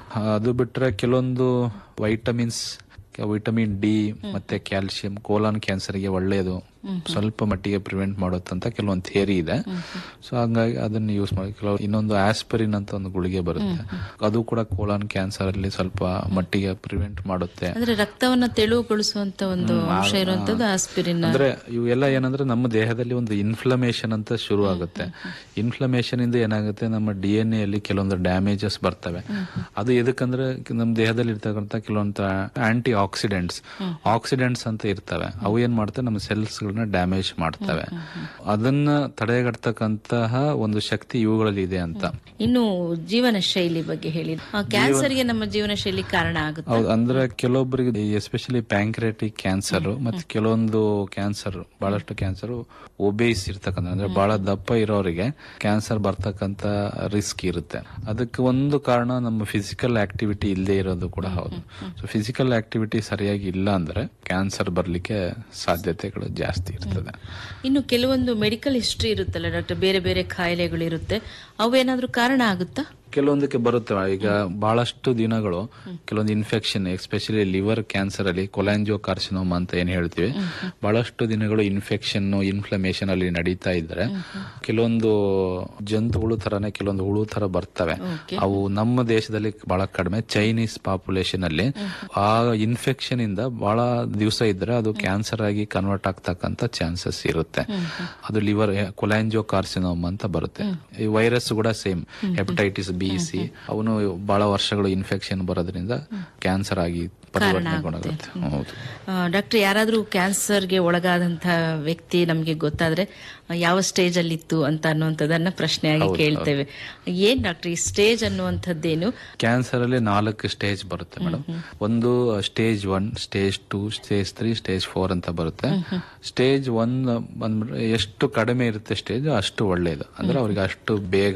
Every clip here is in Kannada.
ಅದು ಬಿಟ್ರೆ ಕೆಲವೊಂದು ವೈಟಮಿನ್ಸ್ ವಿಟಮಿನ್ ಡಿ ಮತ್ತೆ ಕ್ಯಾಲ್ಸಿಯಂ ಕೋಲಾನ್ ಕ್ಯಾನ್ಸರ್ಗೆ ಒಳ್ಳೆಯದು ಸ್ವಲ್ಪ ಮಟ್ಟಿಗೆ ಪ್ರಿವೆಂಟ್ ಮಾಡುತ್ತಂತ ಕೆಲವೊಂದು ಥಿಯರಿ ಇದೆ ಸೊ ಹಂಗಾಗಿ ಅದನ್ನ ಯೂಸ್ ಮಾಡಿ ಕೆಲವು ಇನ್ನೊಂದು ಆಸ್ಪರಿನ್ ಅಂತ ಒಂದು ಗುಳಿಗೆ ಬರುತ್ತೆ ಅದು ಕೂಡ ಕೋಲಾನ್ ಕ್ಯಾನ್ಸರ್ ಅಲ್ಲಿ ಸ್ವಲ್ಪ ಮಟ್ಟಿಗೆ ಪ್ರಿವೆಂಟ್ ಮಾಡುತ್ತೆ ಅಂದ್ರೆ ರಕ್ತವನ್ನ ತೆಳುವುಗೊಳಿಸುವಂತ ಒಂದು ಅಂಶ ಇರುವಂತದ್ದು ಆಸ್ಪಿರಿನ್ ಅಂದ್ರೆ ಇವೆಲ್ಲ ಏನಂದ್ರೆ ನಮ್ಮ ದೇಹದಲ್ಲಿ ಒಂದು ಇನ್ಫ್ಲಮೇಷನ್ ಅಂತ ಶುರು ಆಗುತ್ತೆ ಇನ್ಫ್ಲಮೇಷನ್ ಇಂದ ಏನಾಗುತ್ತೆ ನಮ್ಮ ಡಿ ಎನ್ ಎಲ್ಲಿ ಕೆಲವೊಂದು ಡ್ಯಾಮೇಜಸ್ ಬರ್ತವೆ ಅದು ಎದಕ್ಕಂದ್ರೆ ನಮ್ಮ ದೇಹದಲ್ಲಿ ಇರ್ತಕ್ಕಂಥ ಕೆಲವೊಂದು ಆಂಟಿ ಆಕ್ಸಿಡೆಂಟ್ಸ್ ಆಕ್ಸಿಡೆಂಟ್ಸ್ ಅಂತ ಇರ್ತವೆ ಅವು ಏನ್ ಮಾಡ್ತವೆ ನಮ್ಮ ಸೆಲ್ಸ್ ಗಳನ್ನ ಡ್ಯಾಮೇಜ್ ಮಾಡ್ತವೆ ಅದನ್ನ ತಡೆಗಟ್ಟತಕ್ಕಂತಹ ಒಂದು ಶಕ್ತಿ ಇವುಗಳಲ್ಲಿ ಇದೆ ಅಂತ ಇನ್ನು ಜೀವನ ಶೈಲಿ ಬಗ್ಗೆ ಹೇಳಿ ಕ್ಯಾನ್ಸರ್ಗೆ ನಮ್ಮ ಜೀವನ ಶೈಲಿ ಕಾರಣ ಆಗುತ್ತೆ ಹೌದು ಅಂದ್ರೆ ಕೆಲವೊಬ್ಬರಿಗೆ ಎಸ್ಪೆಷಲಿ ಪ್ಯಾಂಕ್ರೆಟಿಕ್ ಕ್ಯಾನ್ಸರ್ ಮತ್ತೆ ಕೆಲವೊಂದು ಕ್ಯಾನ್ಸರ್ ಬಹಳಷ್ಟು ಕ್ಯಾನ್ಸರ್ ಒಬೇಸ್ ಇರ್ತಕ್ಕಂಥ ಅಂದ್ರೆ ಬಹಳ ದಪ್ಪ ಇರೋರಿಗೆ ಕ್ಯಾನ್ಸರ್ ಬರ್ತಕ್ಕಂತ ರಿಸ್ಕ್ ಇರುತ್ತೆ ಅದಕ್ಕೆ ಒಂದು ಕಾರಣ ನಮ್ಮ ಫಿಸಿಕಲ್ ಆಕ್ಟಿವಿಟಿ ಇಲ್ಲದೆ ಇರೋದು ಕೂಡ ಹೌದು ಸೊ ಫಿಸಿಕಲ್ ಆಕ್ಟಿವಿಟಿ ಸರಿಯಾಗಿ ಇಲ್ಲ ಅಂದ್ರೆ ಕ್ಯಾನ್ಸರ್ ಬರ್ಲಿಕ್ಕೆ ಸಾಧ್ಯತೆಗಳು ಜಾಸ್ತಿ ಇರ್ತದೆ ಇನ್ನು ಕೆಲವೊಂದು ಮೆಡಿಕಲ್ ಹಿಸ್ಟ್ರಿ ಇರುತ್ತಲ್ಲ ಡಾಕ್ಟರ್ ಬೇರೆ ಬೇರೆ ಕಾಯಿಲೆಗಳು ಇರುತ್ತೆ ಅವೇನಾದ್ರೂ ಕಾರಣ ಆಗುತ್ತಾ ಕೆಲವೊಂದಕ್ಕೆ ಬರುತ್ತೆ ಈಗ ಬಹಳಷ್ಟು ದಿನಗಳು ಕೆಲವೊಂದು ಇನ್ಫೆಕ್ಷನ್ ಎಸ್ಪೆಷಲಿ ಲಿವರ್ ಕ್ಯಾನ್ಸರ್ ಅಲ್ಲಿ ಕೊಲಾಂಜೋ ಕಾರ್ಸಿನೋಮ ಅಂತ ಏನ್ ಹೇಳ್ತೀವಿ ಬಹಳಷ್ಟು ದಿನಗಳು ಇನ್ಫೆಕ್ಷನ್ ಇನ್ಫ್ಲಮೇಷನ್ ಅಲ್ಲಿ ನಡೀತಾ ಇದ್ರೆ ಕೆಲವೊಂದು ಜಂತುಗಳು ತರನೇ ಕೆಲವೊಂದು ಹುಳು ತರ ಬರ್ತವೆ ಅವು ನಮ್ಮ ದೇಶದಲ್ಲಿ ಬಹಳ ಕಡಿಮೆ ಚೈನೀಸ್ ಪಾಪ್ಯುಲೇಷನ್ ಅಲ್ಲಿ ಆ ಇನ್ಫೆಕ್ಷನ್ ಇಂದ ಬಹಳ ದಿವಸ ಇದ್ರೆ ಅದು ಕ್ಯಾನ್ಸರ್ ಆಗಿ ಕನ್ವರ್ಟ್ ಆಗ್ತಕ್ಕಂತ ಚಾನ್ಸಸ್ ಇರುತ್ತೆ ಅದು ಲಿವರ್ ಕೊಲಾಂಜೋ ಕಾರ್ಸಿನೋಮ್ ಅಂತ ಬರುತ್ತೆ ಈ ವೈರಸ್ ಕೂಡ ಸೇಮ್ ಹೆಪಟೈಟಿಸ್ ಬಿ ಸಿ ಅವನು ಬಹಳ ವರ್ಷಗಳು ಇನ್ಫೆಕ್ಷನ್ ಬರೋದ್ರಿಂದ ಕ್ಯಾನ್ಸರ್ ಆಗಿ ಪರಿವರ್ತನೆಗೊಳಗುತ್ತೆ ಹೌದು ಡಾಕ್ಟರ್ ಯಾರಾದ್ರೂ ಕ್ಯಾನ್ಸರ್ಗೆ ಒಳಗಾದಂತ ವ್ಯಕ್ತಿ ನಮ್ಗೆ ಗೊತ್ತಾದ್ರೆ ಆ, ಯಾವ ಸ್ಟೇಜ್ ಅಲ್ಲಿ ಇತ್ತು ಅಂತ ಅನ್ನುವಂಥದ್ದನ್ನ ಪ್ರಶ್ನೆಯಾಗಿ ಕೇಳ್ತೇವೆ ಏನ್ ಡಾಕ್ಟರ್ ಈ ಸ್ಟೇಜ್ ಅನ್ನುವಂಥದ್ದೇನು ಕ್ಯಾನ್ಸರ್ ಅಲ್ಲಿ ನಾಲ್ಕು ಸ್ಟೇಜ್ ಬರುತ್ತೆ ಮೇಡಮ್ ಒಂದು stage one stage two stage three stage four ಅಂತ ಬರುತ್ತೆ ಸ್ಟೇಜ್ ಒನ್ ಬಂದ್ಬಿಟ್ರೆ ಎಷ್ಟು ಕಡಿಮೆ ಇರುತ್ತೆ ಸ್ಟೇಜ್ ಅಷ್ಟು ಒಳ್ಳೆಯದು ಅಂದ್ರೆ ಅವ್ರಿಗೆ ಅಷ್ಟು ಬೇಗ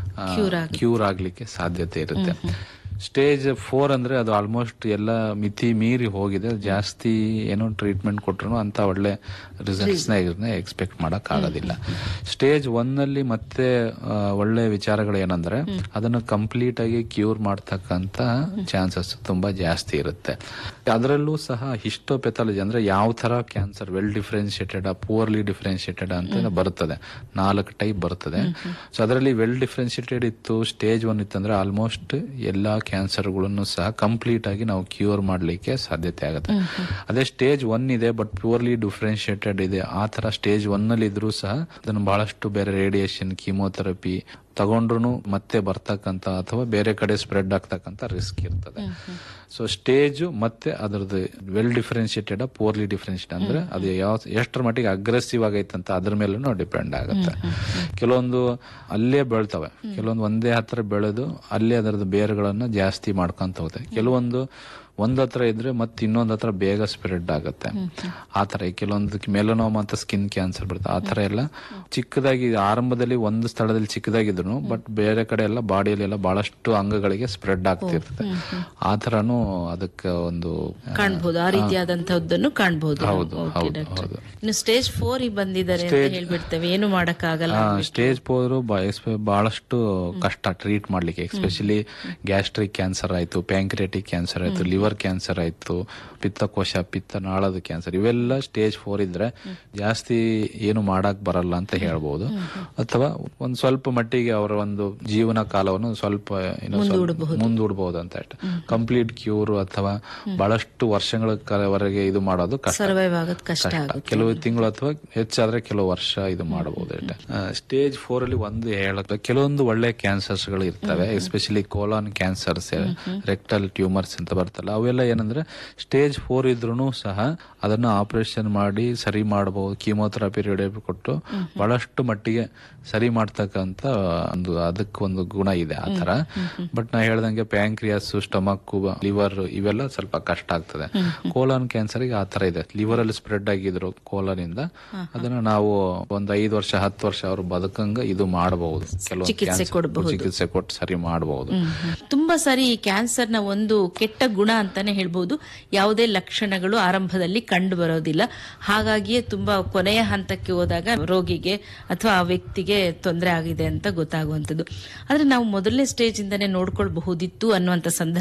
ಕ್ಯೂರ್ ಆಗ್ಲಿಕ್ಕೆ ಸಾಧ್ಯತೆ ಇರುತ್ತೆ ಸ್ಟೇಜ್ ಫೋರ್ ಅಂದ್ರೆ ಅದು ಆಲ್ಮೋಸ್ಟ್ ಎಲ್ಲ ಮಿತಿ ಮೀರಿ ಹೋಗಿದೆ ಜಾಸ್ತಿ ಏನೋ ಟ್ರೀಟ್ಮೆಂಟ್ ಕೊಟ್ರು ಅಂತ ಒಳ್ಳೆ ರಿಸಲ್ಟ್ಸ್ ನ ಎಕ್ಸ್ಪೆಕ್ಟ್ ಮಾಡಕ್ ಆಗೋದಿಲ್ಲ ಸ್ಟೇಜ್ ಒನ್ ಅಲ್ಲಿ ಮತ್ತೆ ಆ, ಒಳ್ಳೆ ವಿಚಾರಗಳು ಏನಂದ್ರೆ ಅದನ್ನು ಕಂಪ್ಲೀಟ್ ಆಗಿ ಕ್ಯೂರ್ ಮಾಡ್ತಕ್ಕಂತ ಚಾನ್ಸಸ್ ತುಂಬಾ ಜಾಸ್ತಿ ಇರುತ್ತೆ ಅದರಲ್ಲೂ ಸಹ ಹಿಸ್ಟೋಪೆಥಾಲಜಿ ಅಂದ್ರೆ ಯಾವ ತರ cancer well differentiated poorly differentiated ಅಂತ ಬರುತ್ತದೆ ನಾಲ್ಕು ಟೈಪ್ ಬರ್ತದೆ ಸೊ ಅದರಲ್ಲಿ ವೆಲ್ ಡಿಫ್ರೆನ್ಶಿಯೇಟೆಡ್ ಇತ್ತು ಸ್ಟೇಜ್ ಒನ್ ಇತ್ತಂದ್ರೆ ಆಲ್ಮೋಸ್ಟ್ ಎಲ್ಲಾ ಕ್ಯಾನ್ಸರ್ಗಳನ್ನು ಸಹ ಕಂಪ್ಲೀಟ್ ಆಗಿ ನಾವು ಕ್ಯೂರ್ ಮಾಡ್ಲಿಕ್ಕೆ ಸಾಧ್ಯತೆ ಆಗುತ್ತೆ ಅದೇ ಸ್ಟೇಜ್ ಒನ್ ಇದೆ ಬಟ್ ಪ್ಯೂರ್ಲಿ ಡಿಫ್ರೆನ್ಶಿಯೇಟೆಡ್ ಇದೆ ಆ ತರ ಸ್ಟೇಜ್ ಒನ್ ಅಲ್ಲಿ ಇದ್ರೂ ಸಹ ಅದನ್ನು ಬಹಳಷ್ಟು ಬೇರೆ ರೇಡಿಯೇಷನ್ ಕೀಮೋಥೆರಪಿ ತಗೊಂಡ್ರು ಮತ್ತೆ ಬರ್ತಕ್ಕಂತ ಅಥವಾ ಬೇರೆ ಕಡೆ ಸ್ಪ್ರೆಡ್ ಆಗ್ತಕ್ಕಂತ ರಿಸ್ಕ್ ಇರ್ತದೆ ಸೊ ಸ್ಟೇಜ್ ಮತ್ತೆ ಅದರದ್ದು ವೆಲ್ ಡಿಫ್ರೆನ್ಶಿಯೇಟೆಡ್ ಪೂರ್ಲಿ ಡಿಫ್ರೆನ್ಶಿಯೇಟ್ ಅಂದ್ರೆ ಅದು ಯಾವ ಎಷ್ಟರ ಮಟ್ಟಿಗೆ ಅಗ್ರೆಸಿವ್ ಆಗೈತಂತ ಅದ್ರ ಮೇಲೂ ಡಿಪೆಂಡ್ ಆಗುತ್ತೆ ಕೆಲವೊಂದು ಅಲ್ಲೇ ಬೆಳ್ತವೆ ಕೆಲವೊಂದು ಒಂದೇ ಹತ್ರ ಬೆಳೆದು ಅಲ್ಲೇ ಅದರದ್ದು ಬೇರುಗಳನ್ನ ಜಾಸ್ತಿ ಮಾಡ್ಕೊಂತ ಹೋಗುತ್ತೆ ಕೆಲವೊಂದು ಒಂದ್ ಹತ್ರ ಇದ್ರೆ ಮತ್ತೆ ಇನ್ನೊಂದ್ ಹತ್ರ ಬೇಗ ಸ್ಪ್ರೆಡ್ ಆಗುತ್ತೆ ಆ ತರ ಈ ಕೆಲವೊಂದು ಮೆಲನೋಮ ಅಂತ ಸ್ಕಿನ್ ಕ್ಯಾನ್ಸರ್ ಬರುತ್ತೆ ಆ ತರ ಎಲ್ಲ ಚಿಕ್ಕದಾಗಿ ಆರಂಭದಲ್ಲಿ ಒಂದು ಸ್ಥಳದಲ್ಲಿ ಚಿಕ್ಕದಾಗಿದ್ರು ಬಟ್ ಬೇರೆ ಕಡೆ ಎಲ್ಲ ಬಾಡಿಯಲ್ಲಿ ಎಲ್ಲ ಬಹಳಷ್ಟು ಅಂಗಗಳಿಗೆ ಸ್ಪ್ರೆಡ್ ಆಗ್ತಿರ್ತದೆ ಆ ತರನು ಅದಕ್ಕೆ ಒಂದು ಕಾಣ್ಬೋದು ಆ ರೀತಿಯಾದಂತಹದ್ದನ್ನು ಕಾಣ್ಬೋದು ಹೌದು, Okay, ಹೌದು, doctor. ಹೌದು. ಇನ್ನು ಸ್ಟೇಜ್ ಫೋರ್ ಬಂದಿದ್ದಾರೆ ಅಂತ ಹೇಳ್ಬಿಡ್ತೇವೆ ಏನು ಮಾಡಕ್ಕಾಗಲ್ಲ ಸ್ಟೇಜ್ ಫೋರ್ ಬಹಳಷ್ಟು ಕಷ್ಟ ಟ್ರೀಟ್ ಮಾಡ್ಲಿಕ್ಕೆ ಎಸ್ಪೆಷಲಿ ಗ್ಯಾಸ್ಟ್ರಿಕ್ ಕ್ಯಾನ್ಸರ್ ಆಯ್ತು ಪ್ಯಾಂಕ್ರಿಯಾಟಿಕ್ ಕ್ಯಾನ್ಸರ್ ಆಯ್ತು ಲಿವರ್ ಕ್ಯಾನ್ಸರ್ ಆಯ್ತು ಪಿತ್ತಕೋಶ ಪಿತ್ತ ನಾಳದ ಕ್ಯಾನ್ಸರ್ ಇವೆಲ್ಲ ಸ್ಟೇಜ್ ಫೋರ್ ಇದ್ರೆ ಜಾಸ್ತಿ ಏನು ಮಾಡಕ್ ಬರಲ್ಲ ಅಂತ ಹೇಳ್ಬೋದು ಅಥವಾ ಒಂದ್ ಸ್ವಲ್ಪ ಮಟ್ಟಿಗೆ ಅವರ ಒಂದು ಜೀವನ ಕಾಲವನ್ನು ಸ್ವಲ್ಪ ಏನೋ ಸ್ವಲ್ಪ ಮುಂದೂಡಬಹುದು ಅಂತ ಕಂಪ್ಲೀಟ್ ಕ್ಯೂರ್ ಅಥವಾ ಬಹಳಷ್ಟು ವರ್ಷಗಳ ವರೆಗೆ ಇದು ಮಾಡೋದು ಕಷ್ಟ ಸರ್ವೈವ್ ಆಗೋದು ಕಷ್ಟ ಆಗುತ್ತೆ ಕೆಲವು ತಿಂಗಳು ಅಥವಾ ಹೆಚ್ಚಾದ್ರೆ ಕೆಲವು ವರ್ಷ ಇದು ಮಾಡಬಹುದು ಸ್ಟೇಜ್ ಫೋರ್ ಅಲ್ಲಿ ಒಂದು ಹೇಳಕ್ಕೆ ಕೆಲವೊಂದು ಒಳ್ಳೆ ಕ್ಯಾನ್ಸರ್ಸ್ ಗಳು ಇರ್ತವೆ especially colon cancers rectal tumours ಅಂತ ಬರ್ತಲ್ಲ ಅವೆಲ್ಲ ಏನಂದ್ರೆ ಸ್ಟೇಜ್ ಫೋರ್ ಇದ್ರೂ ಸಹ ಅದನ್ನ ಆಪರೇಷನ್ ಮಾಡಿ ಸರಿ ಮಾಡಬಹುದು ಕೀಮೋಥೆರಪಿ ರೇಡಿಯೋಪಿ ಕೊಟ್ಟು ಬಹಳಷ್ಟು ಮಟ್ಟಿಗೆ ಸರಿ ಮಾಡ್ತಕ್ಕಂತ ಒಂದು ಅದಕ್ಕೆ ಒಂದು ಗುಣ ಇದೆ ಆ ತರ ಬಟ್ ನಾ ಹೇಳ್ದಂಗೆ ಪ್ಯಾಂಕ್ರಿಯಾಸ್ ಸ್ಟಮಕ್ ಲಿವರ್ ಇವೆಲ್ಲ ಸ್ವಲ್ಪ ಕಷ್ಟ ಆಗ್ತದೆ ಕೋಲಾನ್ ಕ್ಯಾನ್ಸರ್ ಗೆ ಆ ತರ ಇದೆ ಲಿವರ್ ಅಲ್ಲಿ ಸ್ಪ್ರೆಡ್ ಆಗಿದ್ರು ಕೋಲಾನ್ ಇಂದ ಅದನ್ನ ನಾವು ಒಂದ್ ಐದು ವರ್ಷ ಹತ್ತು ವರ್ಷ ಅವ್ರು ಬದುಕಂಗ ಇದು ಮಾಡಬಹುದು ಕೆಲವೊಂದು ಚಿಕಿತ್ಸೆ cancer- ಕೊಡ್ಬಹುದು. ಚಿಕಿತ್ಸೆ ಕೊಟ್ಟು ಸರಿ ಮಾಡಬಹುದು ತುಂಬಾ ಸಾರಿ ಈ ಕ್ಯಾನ್ಸರ್ನ ಒಂದು ಕೆಟ್ಟ ಗುಣ ಅಂತಾನೆ ಹೇಳ್ಬೋದು ಯಾವುದೇ ಲಕ್ಷಣಗಳು ಆರಂಭದಲ್ಲಿ ಕಂಡು ಬರೋದಿಲ್ಲ ಹಾಗಾಗಿಯೇ ತುಂಬಾ ಕೊನೆಯ ಹಂತಕ್ಕೆ ಹೋದಾಗ ರೋಗಿಗೆ ಅಥವಾ ಆ ವ್ಯಕ್ತಿಗೆ ತೊಂದರೆ ಆಗಿದೆ ಅಂತ ಗೊತ್ತಾಗುವಂಥದ್ದು ಆದ್ರೆ ನಾವು ಮೊದಲನೇ ಸ್ಟೇಜ್ ಇಂದಾನೆ ನೋಡ್ಕೊಳ್ಬಹುದಿತ್ತು ಅನ್ನುವಂಥ ಸಂದರ್ಭ